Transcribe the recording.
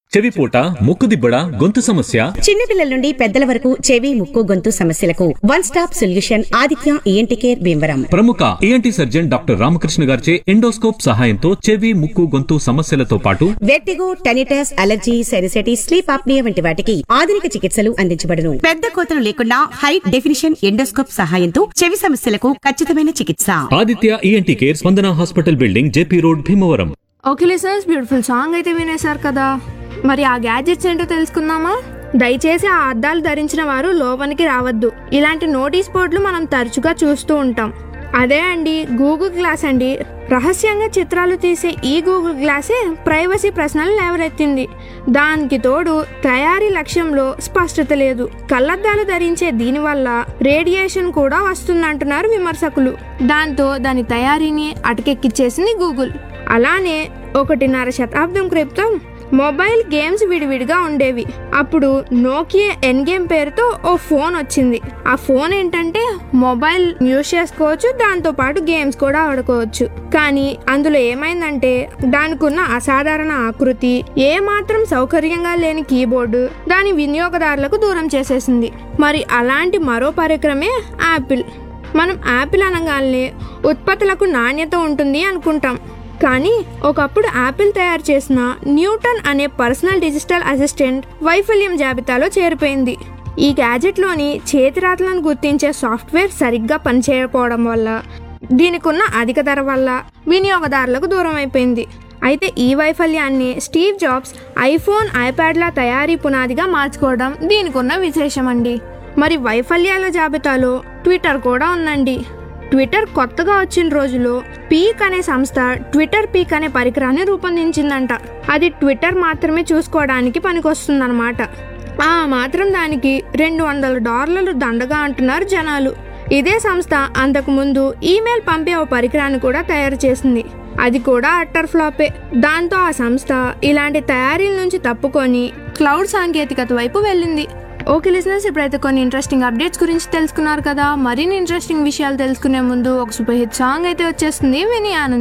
చెవిపూట ముక్కుదిబ్బడ గొంతు సమస్య చిన్నపిల్లల నుండి పెద్దల వరకు చెవి ముక్కు గొంతు సమస్యలకు one stop solution Aditya ENT care Bhimavaram ప్రముఖ ఏఎన్టీ సర్జన్ డాక్టర్ రామకృష్ణ గారిచే ఎండోస్కోప్ సహాయంతో చెవి ముక్కు గొంతు సమస్యలతో పాటు vertigo tinnitus allergy sinusitis sleep apnoea వంటి వాటికి ఆధునిక చికిత్సలు అందించబడును పెద్ద కోతలు లేకుండా హై డెఫినిషన్ ఎండోస్కోప్ సహాయంతో చెవి సమస్యలకు ఖచ్చితమైన చికిత్స Aditya ENT care Spandana hospital building JP road Bhimavaram okay listeners beautiful song అయితే వినేశారు కదా మరి ఆ గ్యాడ్జెట్స్ ఏంటో తెలుసుకుందామా దయచేసి ఆ అద్దాలు ధరించిన వారు లోపలికి రావద్దు ఇలాంటి నోటీస్ బోర్డులు మనం తరచుగా చూస్తూ ఉంటాం అదే అండి గూగుల్ గ్లాస్ అండి రహస్యంగా చిత్రాలు తీసే ఈ గూగుల్ గ్లాసే ప్రైవసీ ప్రశ్నలు లేవనెత్తింది దానికి తోడు తయారీ లక్ష్యంలో స్పష్టత లేదు కళ్ళద్దాలు ధరించే దీనివల్ల రేడియేషన్ కూడా వస్తుందంటున్నారు విమర్శకులు దాంతో దాని తయారీని అటకెక్కిచ్చేసింది గూగుల్ అలానే ఒకటిన్నర శతాబ్దం క్రితం మొబైల్ గేమ్స్ విడివిడిగా ఉండేవి అప్పుడు నోకియా ఎన్ గేమ్ పేరుతో ఓ ఫోన్ వచ్చింది ఆ ఫోన్ ఏంటంటే మొబైల్ యూజ్ చేసుకోవచ్చు దాంతో పాటు గేమ్స్ కూడా ఆడుకోవచ్చు కానీ అందులో ఏమైందంటే దానికి ఉన్న అసాధారణ ఆకృతి ఏ మాత్రం సౌకర్యంగా లేని కీబోర్డు దాని వినియోగదారులకు దూరం చేసేసింది మరి అలాంటి మరో పరికరమే యాపిల్ మనం యాపిల్ అనగానే ఉత్పత్తులకు నాణ్యత ఉంటుంది అనుకుంటాం కానీ ఒకప్పుడు యాపిల్ తయారు చేసిన న్యూటన్ అనే పర్సనల్ డిజిటల్ అసిస్టెంట్ వైఫల్యం జాబితాలో చేరిపోయింది ఈ గ్యాజెట్లోని చేతిరాతలను గుర్తించే సాఫ్ట్వేర్ సరిగ్గా పనిచేయకపోవడం వల్ల దీనికి ఉన్న అధిక ధర వల్ల వినియోగదారులకు దూరం అయిపోయింది అయితే ఈ వైఫల్యాన్ని స్టీవ్ జాబ్స్ ఐఫోన్ ఐప్యాడ్ల తయారీ పునాదిగా మార్చుకోవడం దీనికి ఉన్న విశేషం అండి మరి వైఫల్యాల జాబితాలో ట్విట్టర్ కూడా ఉందండి ట్విట్టర్ కొత్తగా వచ్చిన రోజులో పీక్ అనే సంస్థ ట్విట్టర్ పీక్ అనే పరికరాన్ని రూపొందించిందంట అది ట్విట్టర్ మాత్రమే చూసుకోవడానికి పనికొస్తుందన్నమాట ఆ మాత్రం దానికి రెండు వందల డాలర్లు దండగా అంటున్నారు జనాలు ఇదే సంస్థ అంతకుముందు ఈమెయిల్ పంపే ఓ పరికరాన్ని కూడా తయారు చేసింది అది కూడా అట్టర్ ఫ్లాపే దాంతో ఆ సంస్థ ఇలాంటి తయారీల నుంచి తప్పుకొని క్లౌడ్ సాంకేతికత వైపు వెళ్ళింది ఓకే లిసినర్స్ ఇప్పుడైతే కొన్ని ఇంట్రెస్టింగ్ అప్డేట్స్ గురించి తెలుసుకున్నారు కదా మరిన్ని ఇంట్రెస్టింగ్ విషయాలు తెలుసుకునే ముందు ఒక సూపర్ హిట్ సాంగ్ అయితే వచ్చేస్తుంది విని ఆనంద్